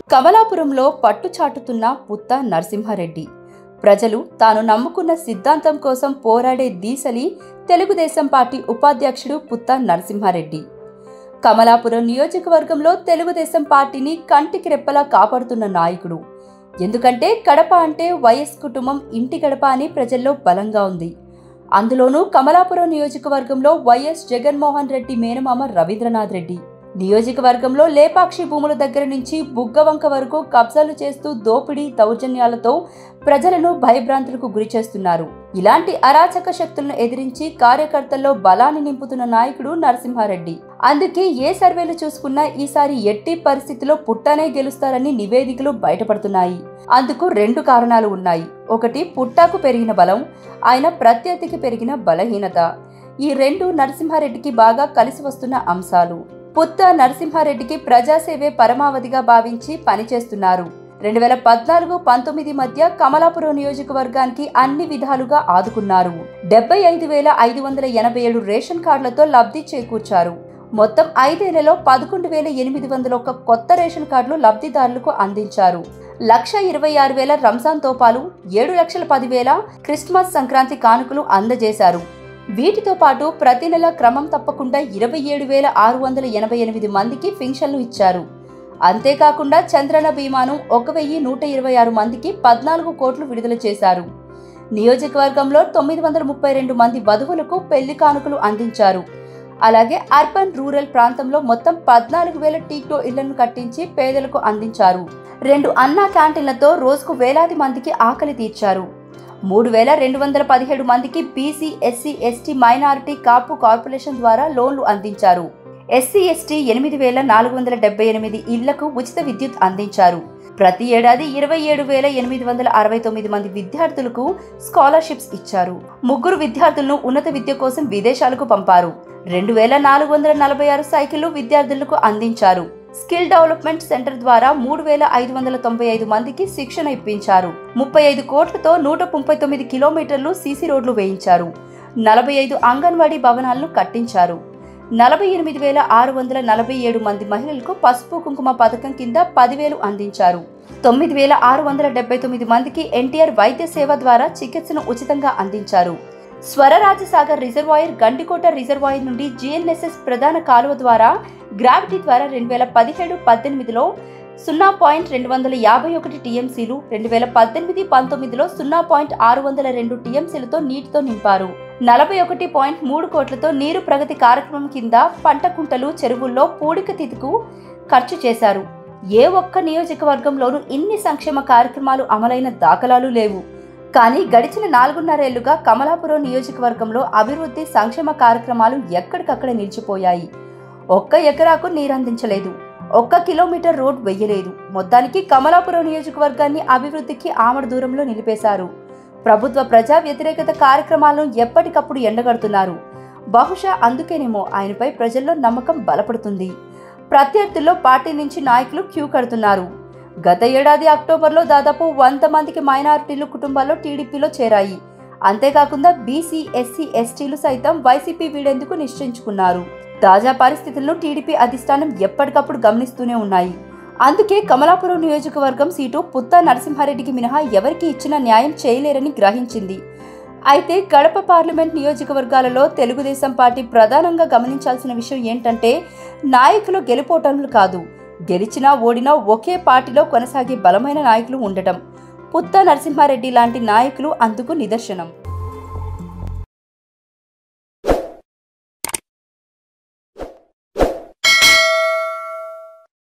కమలాపురంలో పట్టు చాటుతున్న పుత్త నరసింహారెడ్డి ప్రజలు తాను నమ్ముకున్న సిద్ధాంతం కోసం పోరాడే దీసలి తెలుగుదేశం పార్టీ ఉపాధ్యక్షుడు పుత్త నరసింహారెడ్డి కమలాపురం నియోజకవర్గంలో తెలుగుదేశం పార్టీని కంటికి రెప్పలా కాపాడుతున్న నాయకుడు ఎందుకంటే కడప అంటే వైఎస్ కుటుంబం ఇంటి గడప అని ప్రజల్లో బలంగా ఉంది అందులోనూ కమలాపురం నియోజకవర్గంలో వైఎస్ జగన్మోహన్ రెడ్డి మేనమామ రవీంద్రనాథ్ రెడ్డి నియోజకవర్గంలో లేపాక్షి భూముల దగ్గర నుంచి బుగ్గవంక వరకు కబ్జాలు చేస్తూ దోపిడీ దౌర్జన్యాలతో ప్రజలను భయభ్రాంతులకు గురి చేస్తున్నారు ఇలాంటి అరాచక శక్తులను ఎదిరించి కార్యకర్తల్లో బలాన్ని నింపుతున్న నాయకుడు నరసింహారెడ్డి అందుకే ఏ సర్వేలు చూసుకున్నా ఈసారి ఎట్టి పరిస్థితిలో పుట్టనే గెలుస్తారని నివేదికలు బయటపడుతున్నాయి అందుకు రెండు కారణాలు ఉన్నాయి ఒకటి పుట్టాకు పెరిగిన బలం ఆయన ప్రత్యర్థికి పెరిగిన బలహీనత ఈ రెండు నరసింహారెడ్డికి బాగా కలిసి వస్తున్న అంశాలు పుత్త నరసింహారెడ్డికి ప్రజాసేవే పరమావధిగా భావించి పనిచేస్తున్నారు రెండు వేల పద్నాలుగు పంతొమ్మిది మధ్య కమలాపురం నియోజకవర్గానికి అన్ని విధాలుగా ఆదుకున్నారు డెబ్బై ఐదు వేల ఐదు వందల ఎనభై ఏడు రేషన్ కార్డులతో లబ్ధి చేకూర్చారు మొత్తం ఐదేళ్లలో పదకొండు వేల ఎనిమిది వందల ఒక కొత్త రేషన్ కార్డులు లబ్ధిదారులకు అందించారు లక్ష ఇరవై ఆరు వేల రంజాన్ తోపాలు ఏడు లక్షల పదివేల క్రిస్మస్ సంక్రాంతి కానుకలు అందజేశారు వీటితో పాటు ప్రతి నెల క్రమం తప్పకుండా ఇరవై ఏడు వేల ఆరు వందల ఎనభై ఎనిమిది మందికి పింఛన్లు ఇచ్చారు అంతేకాకుండా చంద్రన బీమాను ఒక వెయ్యి నూట ఇరవై ఆరు మందికి పద్నాలుగు కోట్లు విడుదల చేశారు నియోజకవర్గంలో తొమ్మిది వందల ముప్పై రెండు మంది వధువులకు పెళ్లి కానుకలు అందించారు అలాగే అర్బన్ రూరల్ ప్రాంతంలో మొత్తం పద్నాలుగు వేల టీక్టో ఇళ్లను కట్టించి పేదలకు అందించారు రెండు అన్నా క్యాంటీన్లతో రోజుకు వేలాది మందికి ఆకలి తీర్చారు మూడు వేల రెండు వందల పదిహేడు మందికి BC SC ST minority Kapu corporation ద్వారా లోన్లు అందించారు ఎస్సీ ఎస్టీ ఎనిమిది వేల నాలుగు వందల డెబ్బై ఎనిమిది ఇళ్లకు ఉచిత విద్యుత్ అందించారు ప్రతి ఏడాది ఇరవై ఏడు వేల ఎనిమిది వందల అరవై తొమ్మిది మంది విద్యార్థులకు స్కాలర్షిప్స్ ఇచ్చారు ముగ్గురు విద్యార్థులను ఉన్నత విద్య కోసం విదేశాలకు పంపారు రెండు వేల నాలుగు వందల నలభై ఆరు సైకిళ్లు విద్యార్థులకు అందించారు స్కిల్ డెవలప్మెంట్ సెంటర్ ద్వారా మూడు వేల ఐదు వందల తొంభై ఐదు మందికి శిక్షణ ఇప్పించారు ముప్పై ఐదు కోట్లతో నూట ముప్పై తొమ్మిది కిలోమీటర్లు సీసీ రోడ్లు వేయించారు నలభై ఐదు అంగన్వాడీ భవనాలను కట్టించారు నలభై ఎనిమిది వేల ఆరు వందల నలభై ఏడు మంది మహిళలకు పసుపు కుంకుమ పథకం కింద పదివేలు అందించారు తొమ్మిది వేల ఆరు వందల డెబ్బై తొమ్మిది మందికి ఎన్టీఆర్ వైద్య సేవ ద్వారా చికిత్సను ఉచితంగా అందించారు స్వరరాజసాగర్ రిజర్వాయర్ గండికోట రిజర్వాయర్ నుండి జిఎన్ఎస్ఎస్ ప్రధాన కాలువ ద్వారా గ్రావిటీ ద్వారా రెండు వేల పదిహేడు పద్దెనిమిదిలో సున్నా పాయింట్ రెండు వందల యాభై ఒకటి టీఎంసీలు రెండు వేల పద్దెనిమిది పంతొమ్మిదిలో సున్నా పాయింట్ ఆరు వందల రెండు టీఎంసీలతో నీటితో నింపారు నలభై ఒకటి పాయింట్ మూడు కోట్లతో నీరు ప్రగతి కార్యక్రమం కింద పంట కుంటలు చెరువుల్లో పూడిక తిథికు ఖర్చు చేశారు ఏ ఒక్క నియోజకవర్గంలోనూ ఇన్ని సంక్షేమ కార్యక్రమాలు అమలైన దాఖలాలు లేవు కానీ గడిచిన నాలుగున్నరేళ్లుగా కమలాపురం నియోజకవర్గంలో అభివృద్ధి సంక్షేమ కార్యక్రమాలు ఎక్కడికక్కడ నిలిచిపోయాయి ఒక్క ఎకరాకు నీరందించలేదు ఒక్క కిలోమీటర్ రోడ్ వెయ్యలేదు మొత్తానికి కమలాపురం నియోజకవర్గాన్ని అభివృద్ధికి ఆమడ దూరంలో నిలిపేశారు ప్రభుత్వ ప్రజా వ్యతిరేకత కార్యక్రమాలను ఎప్పటికప్పుడు ఎండగడుతున్నారు బహుశా అందుకేనేమో ఆయనపై ప్రజల్లో నమ్మకం బలపడుతుంది ప్రత్యర్థుల్లో పార్టీ నుంచి నాయకులు క్యూ కడుతున్నారు గత ఏడాది అక్టోబర్లో దాదాపు వంద మందికి మైనారిటీలు కుటుంబాల్లో టీడీపీలో చేరాయి అంతేకాకుండా బీసీ ఎస్సీ ఎస్టీలు సైతం వైసీపీ వీడేందుకు నిశ్చయించుకున్నారు తాజా పరిస్థితులను టీడీపీ అధిష్టానం ఎప్పటికప్పుడు గమనిస్తూనే ఉన్నాయి అందుకే కమలాపురం నియోజకవర్గం సీటు పుత్తా నరసింహారెడ్డికి మినహా ఎవరికి ఇచ్చినా న్యాయం చేయలేరని గ్రహించింది అయితే కడప పార్లమెంట్ నియోజకవర్గాలలో తెలుగుదేశం పార్టీ ప్రధానంగా గమనించాల్సిన విషయం ఏంటంటే నాయకులు గెలుపోటములు కాదు గెలిచినా ఓడినా ఒకే పార్టీలో కొనసాగే బలమైన నాయకులు ఉండటం పుత్త నరసింహారెడ్డి లాంటి నాయకులు అందుకు నిదర్శనం